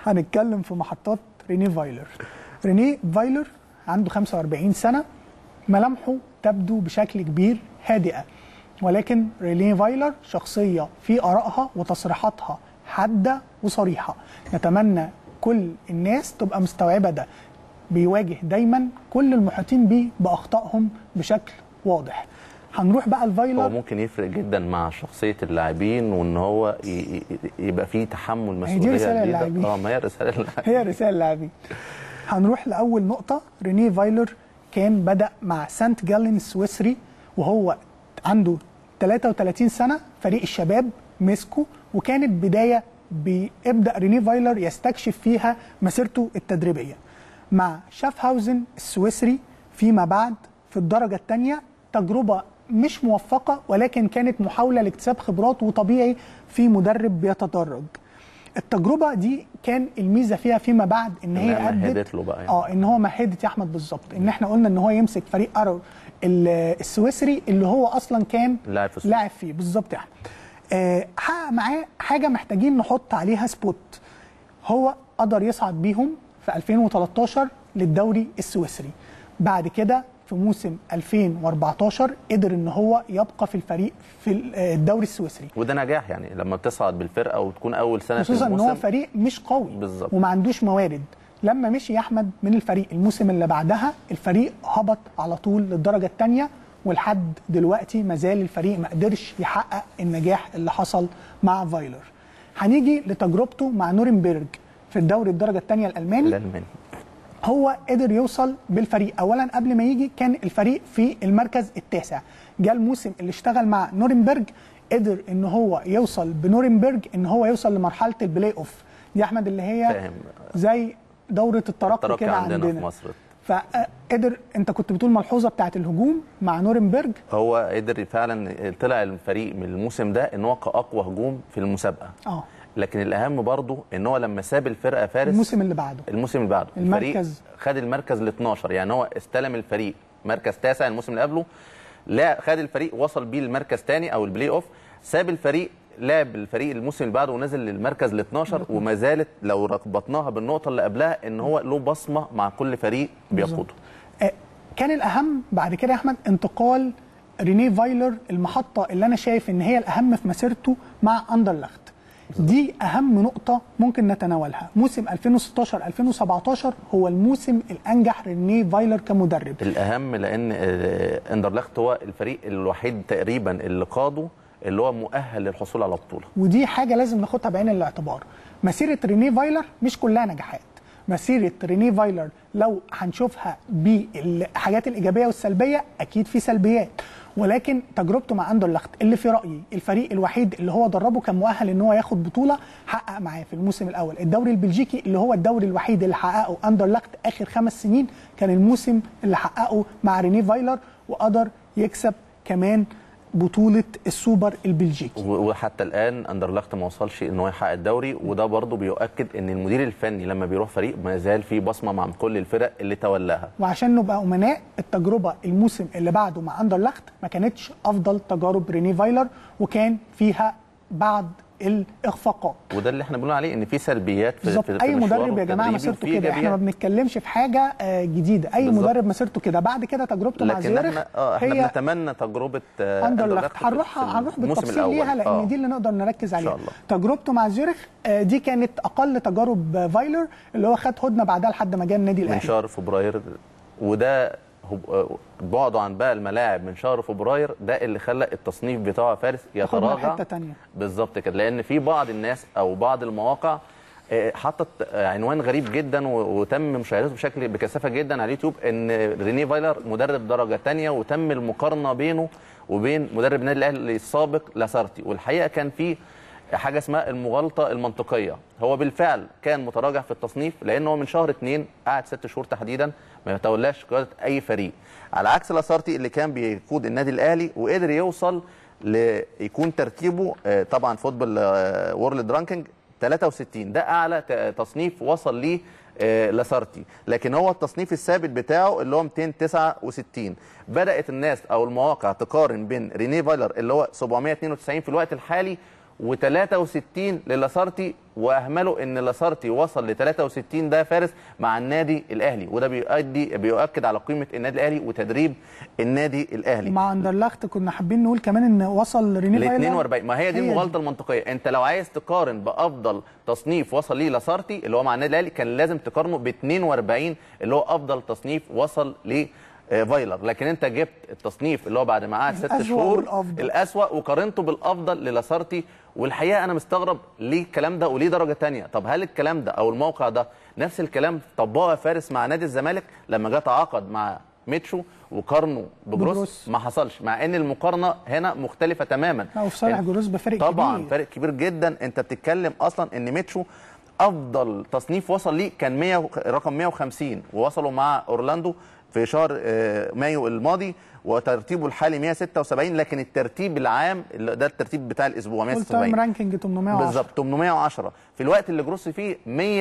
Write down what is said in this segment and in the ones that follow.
هنتكلم في محطات ريني فايلر ريني فايلر عنده 45 سنه ملامحه تبدو بشكل كبير هادئه ولكن ريني فايلر شخصيه في ارائها وتصريحاتها حاده وصريحه نتمنى كل الناس تبقى مستوعبه ده بيواجه دايما كل المحيطين بيه باخطائهم بشكل واضح هنروح بقى هو الفايلر ممكن يفرق جدا مع شخصيه اللاعبين وان هو ي- ي- يبقى فيه تحمل هي دي مسؤوليه رسالة جديدة. للاعبين. اه ما هي رساله للاعبين. هي رسالة لاعبين هنروح لأول نقطة رينيه فايلر كان بدأ مع سانت جالين السويسري وهو عنده 33 سنة فريق الشباب مسكه وكانت بداية بيبدأ رينيه فايلر يستكشف فيها مسيرته التدريبية مع شافهاوزن السويسري فيما بعد في الدرجة الثانية تجربة مش موفقة ولكن كانت محاولة لاكتساب خبرات وطبيعي في مدرب بيتدرج التجربه دي كان الميزه فيها فيما بعد ان هي إنها ادت مهدت له بقى يعني. اه ان هو مهدت يا احمد بالظبط ان احنا قلنا ان هو يمسك فريق ارو ال- السويسري اللي هو اصلا كان لاعب في السويس. لاعب فيه بالظبط يا احمد آه حقق معاه حاجه محتاجين نحط عليها سبوت هو قدر يصعد بيهم في 2013 للدوري السويسري بعد كده في موسم 2014 قدر ان هو يبقى في الفريق في ال- آه، الدوري السويسري وده نجاح يعني لما بتصعد بالفرقه وتكون اول سنه في خصوصا ان الموسم هو فريق مش قوي بالظبط. وما عندوش موارد لما مشي يا احمد من الفريق الموسم اللي بعدها الفريق هبط على طول للدرجه الثانيه ولحد دلوقتي ما زال الفريق ما قدرش يحقق النجاح اللي حصل مع فايلر هنيجي لتجربته مع نورنبرج في الدوري الدرجه الثانيه الالماني الالماني هو قدر يوصل بالفريق اولا قبل ما يجي كان الفريق في المركز التاسع جاء الموسم اللي اشتغل مع نورنبرج قدر ان هو يوصل بنورنبرج ان هو يوصل لمرحله البلاي اوف دي يا احمد اللي هي فاهم. زي دوره الترقي الترقي كده عندنا, عندنا, في مصر فقدر انت كنت بتقول ملحوظه بتاعت الهجوم مع نورنبرج هو قدر فعلا طلع الفريق من الموسم ده ان هو كاقوى هجوم في المسابقه اه لكن الاهم برضه ان هو لما ساب الفرقه فارس الموسم اللي بعده الموسم اللي بعده المركز. الفريق خد المركز ال 12 يعني هو استلم الفريق مركز تاسع الموسم اللي قبله لا خد الفريق وصل بيه المركز ثاني او البلاي اوف ساب الفريق لعب الفريق الموسم اللي بعده ونزل للمركز ال 12 وما زالت لو ربطناها بالنقطه اللي قبلها ان هو له بصمه مع كل فريق بيقوده آه، كان الاهم بعد كده يا احمد انتقال رينيه فايلر المحطه اللي انا شايف ان هي الاهم في مسيرته مع اندرلخت دي اهم نقطه ممكن نتناولها موسم 2016 2017 هو الموسم الانجح رينيه فايلر كمدرب الاهم لان آه، اندرلخت هو الفريق الوحيد تقريبا اللي قاده اللي هو مؤهل للحصول على بطوله ودي حاجه لازم ناخدها بعين الاعتبار مسيره رينيه فايلر مش كلها نجاحات مسيره رينيه فايلر لو هنشوفها بالحاجات الايجابيه والسلبيه اكيد في سلبيات ولكن تجربته مع اندرلخت اللي في رايي الفريق الوحيد اللي هو دربه كان مؤهل ان هو ياخد بطوله حقق معاه في الموسم الاول الدوري البلجيكي اللي هو الدوري الوحيد اللي حققه اندرلخت اخر خمس سنين كان الموسم اللي حققه مع رينيه فايلر وقدر يكسب كمان بطوله السوبر البلجيكي و- وحتى الان اندرلخت ما وصلش ان هو يحقق الدوري وده برضه بيؤكد ان المدير الفني لما بيروح فريق ما زال فيه بصمه مع كل الفرق اللي تولاها وعشان نبقى امناء التجربه الموسم اللي بعده مع اندرلخت ما كانتش افضل تجارب ريني فايلر وكان فيها بعض الاخفاقات وده اللي احنا بنقول عليه ان في سلبيات في, بالظبط في في اي مشواره مدرب يا جماعه التدريبي مسيرته وفي كده احنا ما إيجابيات. بنتكلمش في حاجه آه، جديده اي بالظبط. مدرب مسيرته كده بعد كده تجربته مع لكن زيورخ احنا اه احنا هي بنتمنى تجربه آه، اندرلخت في- هنروح في هنروح الموسم بالتفصيل الأول. ليها لان آه. دي اللي نقدر نركز عليها شاء الله. تجربته مع زيورخ آه، دي كانت اقل تجارب فايلر اللي هو خد هدنه بعدها لحد ما جه النادي من الاهلي شهر فبراير وده هو- بعده عن باقي الملاعب من شهر فبراير ده اللي خلى التصنيف بتاع فارس خدنا يتراجع حته ثانيه بالظبط كده لان في بعض الناس او بعض المواقع آه، حطت آه، عنوان غريب جدا و- وتم مشاهدته بشكل بكثافه جدا على اليوتيوب ان ريني فايلر مدرب درجه ثانيه وتم المقارنه بينه وبين مدرب النادي الاهلي السابق لاسارتي والحقيقه كان في حاجه اسمها المغالطه المنطقيه هو بالفعل كان متراجع في التصنيف لانه هو من شهر اثنين قعد ست شهور تحديدا ما يتولاش قياده اي فريق على عكس لاسارتي اللي كان بيقود النادي الاهلي وقدر يوصل ليكون ترتيبه آه، طبعا فوتبول وورلد رانكينج 63 ده اعلى ت- تصنيف وصل ليه آه، لاسارتي لكن هو التصنيف الثابت بتاعه اللي هو 269 بدات الناس او المواقع تقارن بين رينيه فايلر اللي هو 792 في الوقت الحالي و63 للاسارتي واهملوا ان لاسارتي وصل ل 63 ده فارس مع النادي الاهلي وده بيؤدي بيؤكد على قيمه النادي الاهلي وتدريب النادي الاهلي مع اندرلخت كنا حابين نقول كمان ان وصل ريني ل فايلر 42 ما هي دي المغالطه المنطقيه انت لو عايز تقارن بافضل تصنيف وصل ليه لاسارتي اللي هو مع النادي الاهلي كان لازم تقارنه ب 42 اللي هو افضل تصنيف وصل ل فايلر لكن انت جبت التصنيف اللي هو بعد ما قعد ست الأسوأ شهور والأفضل. الاسوا وقارنته بالافضل للاسارتي والحقيقه انا مستغرب ليه الكلام ده وليه درجه تانية طب هل الكلام ده او الموقع ده نفس الكلام طبقه فارس مع نادي الزمالك لما جه تعاقد مع ميتشو وقارنه بجروس, بجروس. ما حصلش مع ان المقارنه هنا مختلفه تماما لا وفي صالح انت- جروس بفرق طبعا كبير. فرق كبير جدا انت بتتكلم اصلا ان ميتشو افضل تصنيف وصل ليه كان 100 و- رقم 150 ووصلوا مع اورلاندو في شهر آه، مايو الماضي وترتيبه الحالي 176 لكن الترتيب العام اللي ده الترتيب بتاع الاسبوع فول تايم 176 رانكينج 810 بالظبط 810 في الوقت اللي جروس فيه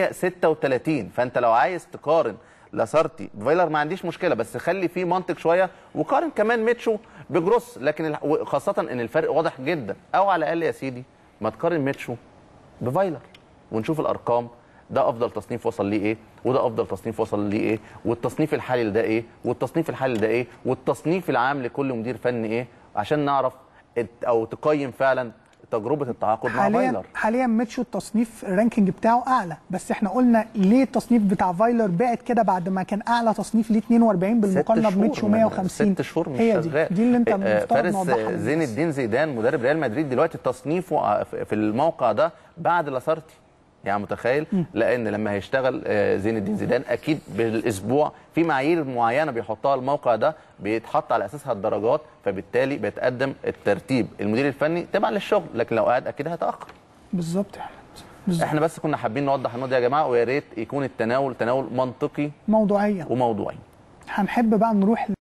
136 فانت لو عايز تقارن لاسارتي بفايلر ما عنديش مشكله بس خلي فيه منطق شويه وقارن كمان ميتشو بجروس لكن الح- خاصه ان الفرق واضح جدا او على الاقل يا سيدي ما تقارن ميتشو بفايلر ونشوف الارقام ده افضل تصنيف وصل ليه ايه وده افضل تصنيف وصل ليه ايه والتصنيف الحالي ده ايه والتصنيف الحالي ده ايه والتصنيف العام لكل مدير فني ايه عشان نعرف الت- او تقيم فعلا تجربه التعاقد مع حاليا فايلر حاليا ميتشو التصنيف الرانكينج بتاعه اعلى بس احنا قلنا ليه التصنيف بتاع فايلر بعد كده بعد ما كان اعلى تصنيف ليه 42 بالمقارنه ست شهور بميتشو من- 150 ست شهور مش هي دي شغال. دي اللي انت آه، المفترض فارس نوضحها آه، زين للناس. الدين زيدان مدرب ريال مدريد دلوقتي تصنيفه ع- في في الموقع ده بعد لاسارتي يعني متخيل لان لما هيشتغل آه، زين الدين زيدان اكيد بالاسبوع في معايير معينه بيحطها الموقع ده بيتحط على اساسها الدرجات فبالتالي بيتقدم الترتيب المدير الفني تبع للشغل لكن لو قاعد اكيد هيتاخر بالظبط يا احمد بالظبط احنا بس كنا حابين نوضح النقطه دي يا جماعه ويا ريت يكون التناول تناول منطقي موضوعيه وموضوعي هنحب بقى نروح